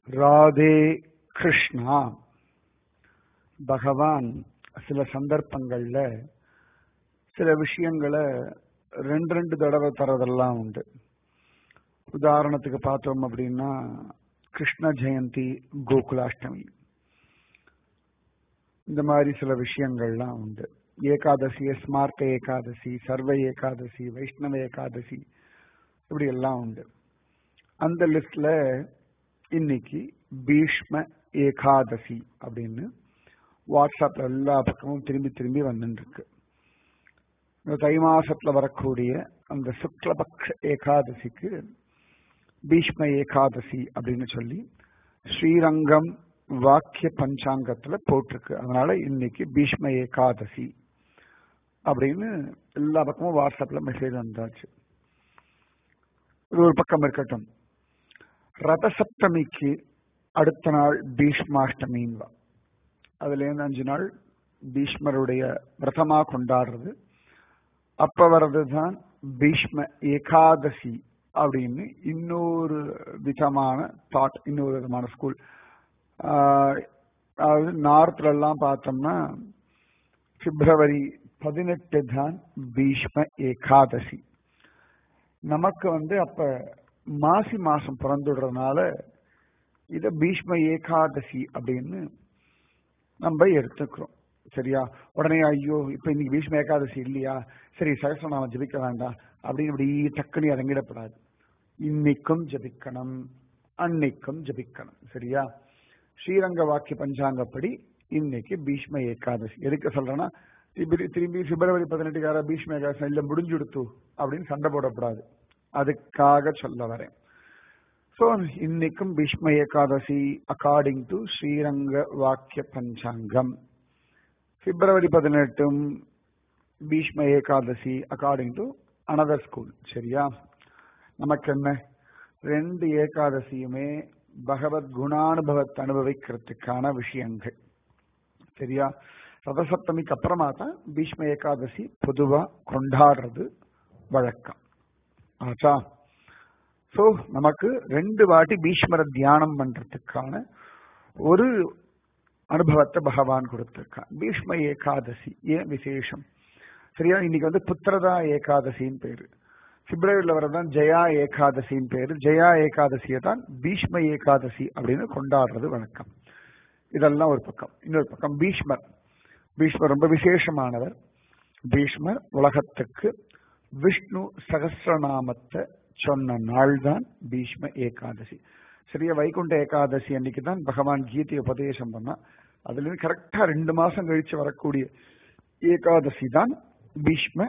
ராதே கிருஷ்ணா பகவான் சில சந்தர்ப்பங்கள்ல சில விஷயங்களை ரெண்டு ரெண்டு தடவை தரதெல்லாம் உண்டு உதாரணத்துக்கு பார்த்தோம் அப்படின்னா கிருஷ்ண ஜெயந்தி கோகுலாஷ்டமி இந்த மாதிரி சில விஷயங்கள்லாம் உண்டு ஏகாதசி ஸ்மார்த்த ஏகாதசி சர்வ ஏகாதசி வைஷ்ணவ ஏகாதசி இப்படி எல்லாம் உண்டு அந்த லிஸ்ட்ல இன்னைக்கு பீஷ்ம ஏகாதசி அப்படின்னு வாட்ஸ்அப்ல எல்லா பக்கமும் திரும்பி திரும்பி வந்துட்டு இருக்கு இந்த தை மாசத்துல வரக்கூடிய அந்த சுக்லபக்ஷ ஏகாதசிக்கு பீஷ்ம ஏகாதசி அப்படின்னு சொல்லி ஸ்ரீரங்கம் வாக்கிய பஞ்சாங்கத்துல போட்டிருக்கு அதனால இன்னைக்கு பீஷ்ம ஏகாதசி அப்படின்னு எல்லா பக்கமும் வாட்ஸ்அப்ல மெசேஜ் வந்தாச்சு இது ஒரு பக்கம் இருக்கட்டும் ரத சப்தமிக்கு அடுத்த நாள் பீஷ்மாஷ்டமின்வா அதுல இருந்து அஞ்சு நாள் பீஷ்மருடைய விரதமா கொண்டாடுறது அப்ப வர்றதுதான் பீஷ்ம ஏகாதசி அப்படின்னு இன்னொரு விதமான தாட் இன்னொரு விதமான ஸ்கூல் அதாவது நார்த்ல எல்லாம் பார்த்தோம்னா பிப்ரவரி பதினெட்டு தான் பீஷ்ம ஏகாதசி நமக்கு வந்து அப்ப மாசி மாசம் பிறந்துடுறதுனால இத பீஷ்ம ஏகாதசி அப்படின்னு நம்ம எடுத்துக்கிறோம் சரியா உடனே ஐயோ இப்ப இன்னைக்கு பீஷ்ம ஏகாதசி இல்லையா சரி சகசநாம ஜபிக்க வேண்டாம் அப்படின்னு இப்படி டக்குனு இறங்கிடப்படாது இன்னைக்கும் ஜபிக்கணும் அன்னைக்கும் ஜபிக்கணும் சரியா ஸ்ரீரங்க வாக்கிய பஞ்சாங்கப்படி இன்னைக்கு பீஷ்ம ஏகாதசி எதுக்கு சொல்றேன்னா திரும்பி திரும்பி பிப்ரவரி பதினெட்டுக்கார பீஷ்ம ஏகாதசி இல்ல முடிஞ்சுடுத்து அப்படின்னு சண்டை போடக்கூடாது அதுக்காக சொல்ல வரேன் ஸோ இன்னைக்கும் பீஷ்ம ஏகாதசி அக்கார்டிங் டு ஸ்ரீரங்க வாக்கிய பஞ்சாங்கம் பிப்ரவரி பதினெட்டும் Bhishma Ekadashi according to another school சரியா நமக்கு என்ன ரெண்டு ஏகாதசியுமே பகவத் குணானுபவத்தை அனுபவிக்கிறதுக்கான விஷயங்கள் சரியா ரதசப்தமிக்கு அப்புறமா தான் பீஷ்ம ஏகாதசி பொதுவா கொண்டாடுறது வழக்கம் ஆச்சா சோ நமக்கு ரெண்டு வாட்டி பீஷ்மர தியானம் பண்றதுக்கான ஒரு அனுபவத்தை பகவான் கொடுத்திருக்கான் பீஷ்ம ஏகாதசி ஏன் விசேஷம் சரியா இன்னைக்கு வந்து புத்திரதா ஏகாதசின்னு பேரு பிப்ரவரியில் வரதான் ஜெயா ஏகாதசின்னு பேரு ஜெயா ஏகாதசியை தான் பீஷ்ம ஏகாதசி அப்படின்னு கொண்டாடுறது வழக்கம் இதெல்லாம் ஒரு பக்கம் இன்னொரு பக்கம் பீஷ்மர் பீஷ்மர் ரொம்ப விசேஷமானவர் பீஷ்மர் உலகத்துக்கு விஷ்ணு சகசிரநாமத்தை சொன்ன நாள் தான் பீஷ்ம ஏகாதசி சரியா வைகுண்ட ஏகாதசி அன்னைக்கு தான் பகவான் கீதை உபதேசம் பண்ணா அதுல இருந்து கரெக்டா ரெண்டு மாசம் கழிச்சு வரக்கூடிய ஏகாதசி தான் பீஷ்ம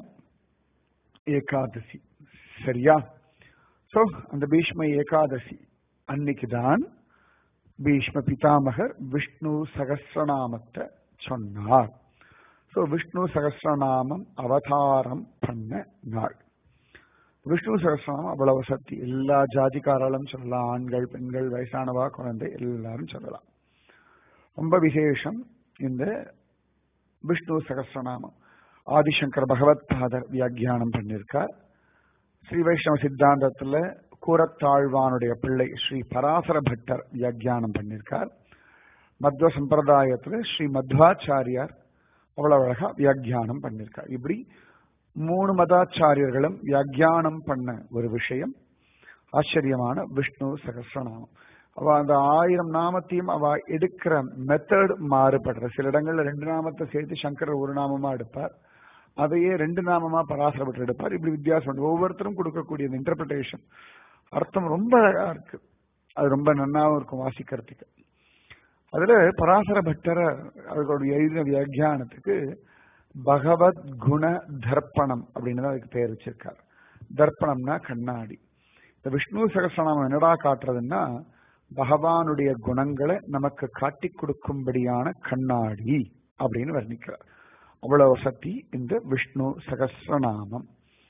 ஏகாதசி சரியா சோ அந்த பீஷ்ம ஏகாதசி அன்னைக்கு தான் பீஷ்ம பிதாமகர் விஷ்ணு சகசிரநாமத்தை சொன்னார் சோ விஷ்ணு சகசிரநாமம் அவதாரம் பண்ண நாள் விஷ்ணு சகசிரநாமம் அவ்வளவு சக்தி எல்லா ஜாதிக்காராலும் சொல்லலாம் ஆண்கள் பெண்கள் வயசானவா குழந்தை எல்லாரும் சொல்லலாம் ரொம்ப விசேஷம் இந்த விஷ்ணு சகசிரநாமம் ஆதிசங்கர் பகவத் பாதர் வியாக்கியானம் பண்ணியிருக்கார் ஸ்ரீ வைஷ்ணவ சித்தாந்தத்துல கூரத்தாழ்வானுடைய பிள்ளை ஸ்ரீ பராசர பட்டர் வியாக்கியானம் பண்ணியிருக்கார் மத்வ சம்பிரதாயத்துல ஸ்ரீ மத்வாச்சாரியார் அவ்வளவு அழகா வியாக்கியானம் பண்ணியிருக்கார் இப்படி மூணு மதாச்சாரியர்களும் வியாக்கியானம் பண்ண ஒரு விஷயம் ஆச்சரியமான விஷ்ணு சகசிரநாமம் அவ அந்த ஆயிரம் நாமத்தையும் அவ எடுக்கிற மெத்தட் மாறுபடுற சில இடங்கள்ல ரெண்டு நாமத்தை சேர்த்து சங்கரர் ஒரு நாமமா எடுப்பார் அதையே ரெண்டு நாமமா பராசரப்பட்டு எடுப்பார் இப்படி வித்தியாசம் ஒவ்வொருத்தரும் கொடுக்கக்கூடிய இந்த இன்டர்பிரிட்டேஷன் அர்த்தம் ரொம்ப அழகா இருக்கு அது ரொம்ப நன்னாவும் இருக்கும் வாசிக்கிறதுக்கு அதுல பராசர பட்டர அவர்களுடைய எழுதின வியாக்கியானத்துக்கு பகவத் குண தர்ப்பணம் அப்படின்னு தான் அதுக்கு பேர் வச்சிருக்கார் தர்ப்பணம்னா கண்ணாடி இந்த விஷ்ணு சகசிரநாமம் என்னடா காட்டுறதுன்னா பகவானுடைய குணங்களை நமக்கு காட்டி கொடுக்கும்படியான கண்ணாடி அப்படின்னு வர்ணிக்கிறார் அவ்வளவு சக்தி இந்த விஷ்ணு சகசிரநாமம்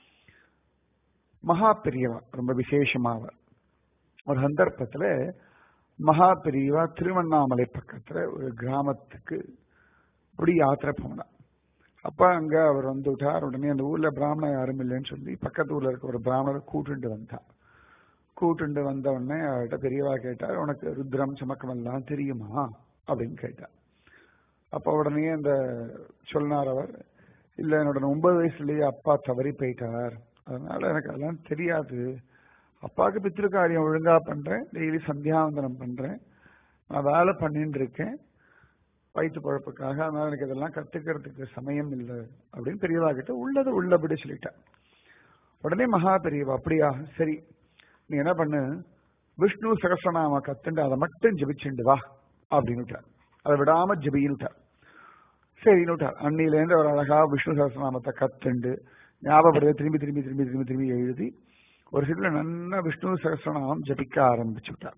மகா பெரியவா ரொம்ப விசேஷமாவர் ஒரு சந்தர்ப்பத்துல மகா பெரியவா திருவண்ணாமலை பக்கத்துல ஒரு கிராமத்துக்கு இப்படி யாத்திரை போனா அப்ப அங்க அவர் வந்து விட்டார் உடனே அந்த ஊர்ல பிராமணன் யாரும் இல்லைன்னு சொல்லி பக்கத்து ஊர்ல இருக்க ஒரு பிராமணரை கூட்டிட்டு வந்தார் கூட்டுண்டு வந்த உடனே அவர்கிட்ட பெரியவா கேட்டார் உனக்கு ருத்ரம் சமக்கம் எல்லாம் தெரியுமா அப்படின்னு கேட்டார் அப்ப உடனே அந்த சொன்னார் அவர் இல்ல என்னோட ஒன்பது வயசுலயே அப்பா தவறி போயிட்டார் அதனால எனக்கு அதெல்லாம் தெரியாது அப்பாவுக்கு பித்திரு காரியம் ஒழுங்கா பண்றேன் டெய்லி சந்தியாவந்தனம் பண்றேன் நான் வேலை பண்ணிட்டு இருக்கேன் வயிற்று பழப்புக்காக அதனால எனக்கு இதெல்லாம் கத்துக்கிறதுக்கு சமயம் இல்லை அப்படின்னு பெரியவா கிட்ட உள்ளது உள்ளபடி சொல்லிட்டேன் உடனே மகா பெரியவா அப்படியா சரி நீ என்ன பண்ணு விஷ்ணு சகசநாம கத்துண்டு அதை மட்டும் ஜெபிச்சுண்டு வா அப்படின்னு அதை விடாம ஜெபின்னுட்டார் சரின்னுட்டார் அன்னிலேருந்து ஒரு அழகா விஷ்ணு சகசநாமத்தை கத்துண்டு ஞாபகப்படுத்த திரும்பி திரும்பி திரும்பி திரும்பி திரும்பி எழுதி ஒரு சில நன்னா விஷ்ணு சகசநாமம் ஜபிக்க ஆரம்பிச்சு விட்டார்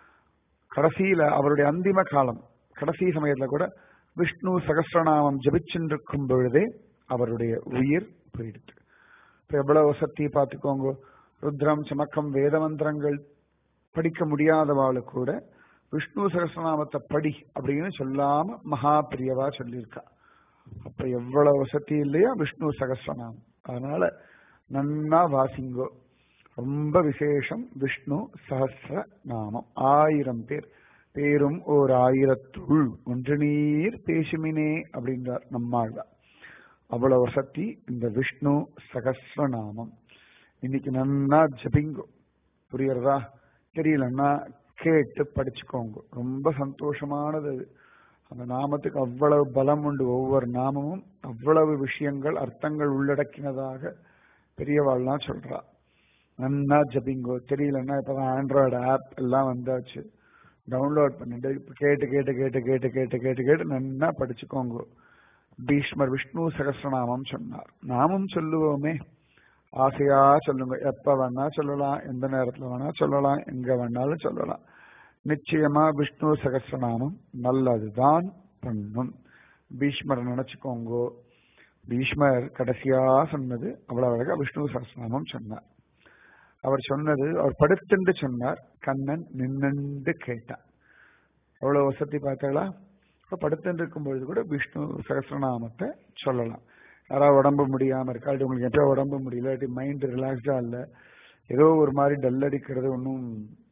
கடைசியில அவருடைய அந்திம காலம் கடைசி சமயத்துல கூட விஷ்ணு சகசிரநாமம் ஜபிச்சுருக்கும் பொழுதே அவருடைய உயிர் போயிடுச்சு இப்ப எவ்வளவு வசதி பார்த்துக்கோங்க ருத்ரம் சமக்கம் வேத மந்திரங்கள் படிக்க முடியாதவாளு கூட விஷ்ணு சகசிரநாமத்தை படி அப்படின்னு சொல்லாம மகா பிரியவா சொல்லியிருக்கா அப்ப எவ்வளவு வசதி இல்லையா விஷ்ணு சகசிரநாமம் அதனால நன்னா வாசிங்கோ ரொம்ப விசேஷம் விஷ்ணு சஹசிர நாமம் ஆயிரம் பேர் பேரும் ஓர் ஆயிரத்துள் ஒன்று நீர் பேசுமினே அப்படின்றார் நம்மாழ்வார் அவ்வளவு வசதி இந்த விஷ்ணு சகசிரநாமம் இன்னைக்கு நன்னா ஜபிங்கோ புரியறதா தெரியலன்னா கேட்டு படிச்சுக்கோங்க ரொம்ப சந்தோஷமானது அது அந்த நாமத்துக்கு அவ்வளவு பலம் உண்டு ஒவ்வொரு நாமமும் அவ்வளவு விஷயங்கள் அர்த்தங்கள் உள்ளடக்கினதாக பெரியவாள்லாம் சொல்றா நன்னா ஜபிங்கோ தெரியலன்னா இப்பதான் ஆண்ட்ராய்டு ஆப் எல்லாம் வந்தாச்சு டவுன்லோட் பண்ணிட்டு இப்ப கேட்டு கேட்டு கேட்டு கேட்டு கேட்டு கேட்டு கேட்டு நன்னா படிச்சுக்கோங்க பீஷ்மர் விஷ்ணு சகசிரநாமம் சொன்னார் நாமும் சொல்லுவோமே ஆசையா சொல்லுங்க எப்ப வேணா சொல்லலாம் எந்த நேரத்துல வேணா சொல்லலாம் எங்க வேணாலும் சொல்லலாம் நிச்சயமா விஷ்ணு சகசிரநாமம் நல்லதுதான் பண்ணும் பீஷ்மர் நினைச்சுக்கோங்கோ பீஷ்மர் கடைசியா சொன்னது அவ்வளவு அழகா விஷ்ணு சகசிரநாமம் சொன்னார் அவர் சொன்னது அவர் படுத்துண்டு சொன்னார் கண்ணன் நின்னண்டு கேட்டார் அவ்வளவு வசதி பார்த்தாளா இப்ப படுத்துட்டு இருக்கும் பொழுது கூட விஷ்ணு சகசிரநாமத்தை சொல்லலாம் யாராவது உடம்பு முடியாம இருக்கா இல்லாட்டி உங்களுக்கு எப்போ உடம்பு முடியல இல்லாட்டி மைண்ட் ரிலாக்ஸ்டா இல்ல ஏதோ ஒரு மாதிரி டல் அடிக்கிறது ஒன்றும்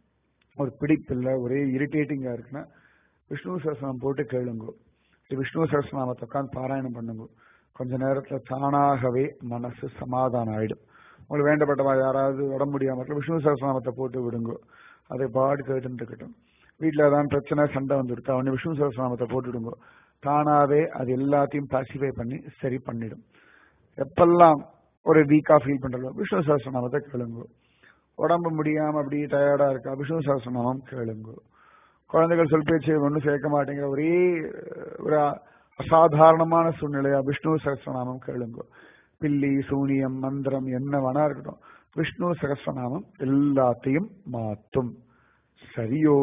ஒரு பிடிப்பு இல்லை ஒரே இரிட்டேட்டிங்கா இருக்குன்னா விஷ்ணு சகசிரநாமம் போட்டு கேளுங்க விஷ்ணு சகசிரநாமத்தை உட்காந்து பாராயணம் பண்ணுங்க கொஞ்ச நேரத்துல தானாகவே மனசு சமாதானம் ஆயிடும் உங்களுக்கு வேண்டப்பட்டவா யாராவது உடம்பு முடியாம இருக்க விஷ்ணு சகசிரநாமத்தை போட்டு விடுங்க அதை பாடு கேட்டுன்னு இருக்கட்டும் வீட்டுல ஏதாவது பிரச்சனை சண்டை வந்துருக்கா அவனு விஷ்ணு சகசிரநாமத்தை போட்டு விடுங்க தானாவே அது எல்லாத்தையும் பாசிஃபை பண்ணி சரி பண்ணிடும் எப்பெல்லாம் ஒரு வீக்கா ஃபீல் பண்றதோ விஷ்ணு சகசிரநாமத்தை கேளுங்க உடம்பு முடியாம அப்படி டயர்டா இருக்கா விஷ்ணு சகசிரநாமம் கேளுங்க குழந்தைகள் சொல் பேச்சு ஒன்றும் சேர்க்க மாட்டேங்கிற ஒரே ஒரு அசாதாரணமான சூழ்நிலையா விஷ்ணு சகசிரநாமம் கேளுங்க பில்லி சூனியம் மந்திரம் என்ன வேணா இருக்கட்டும் விஷ்ணு சகசிரநாமம் எல்லாத்தையும் மாத்தும் சரியோ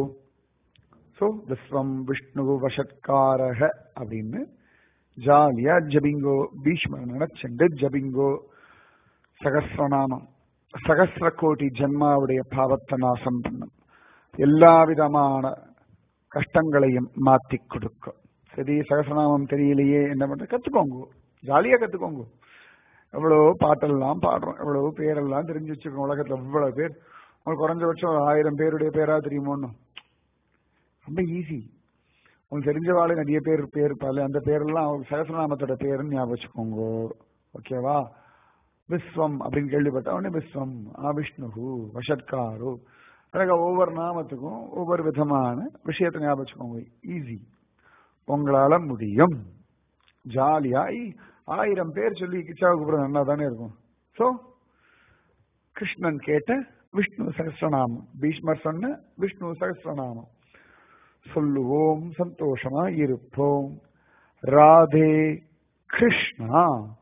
சோ விஸ்வம் விஷ்ணு வஷத்காரக அப்படின்னு ஜாலியா ஜபிங்கோ பீஷ்மர் நினைச்சுண்டு ஜபிங்கோ சகசிரநாமம் சகசிர கோடி ஜென்மாவுடைய பாவத்தை நாசம் பண்ணும் எல்லா விதமான கஷ்டங்களையும் மாத்தி கொடுக்கும் சரி சகசிரநாமம் தெரியலையே என்ன பண்ற கத்துக்கோங்க ஜாலியா கத்துக்கோங்க எவ்வளவு பாட்டெல்லாம் பாடுறோம் எவ்வளவு பேரெல்லாம் தெரிஞ்சு வச்சிருக்கோம் உலகத்துல எவ்வளவு பேர் உங்களுக்கு குறைஞ்சபட்சம் ஒரு ஆயிரம் பேருடைய பேரா தெரியுமோன்னு ரொம்ப ஈஸி உங்களுக்கு தெரிஞ்சவாளே நிறைய பேர் பேர் இருப்பாள் அந்த பேரெல்லாம் அவங்க சகசிரநாமத்தோட பேருன்னு ஞாபகம் வச்சுக்கோங்க ஓகேவா விஸ்வம் அப்படின்னு கேள்விப்பட்ட உடனே விஸ்வம் ஆ விஷ்ணு வஷத்காரு அழகா ஒவ்வொரு நாமத்துக்கும் ஒவ்வொரு விதமான விஷயத்தை ஞாபகம் வச்சுக்கோங்க ஈஸி உங்களால முடியும் ஜாலியா ஆயிரம் பேர் சொல்லி கிச்சாவை கூப்பிட நல்லா தானே இருக்கும் சோ கிருஷ்ணன் கேட்ட விஷ்ணு சகசிரநாமம் பீஷ்மர் சொன்ன விஷ்ணு சகசிரநாமம் சொல்லுவோம் சந்தோஷமா இருப்போம் ராதே கிருஷ்ணா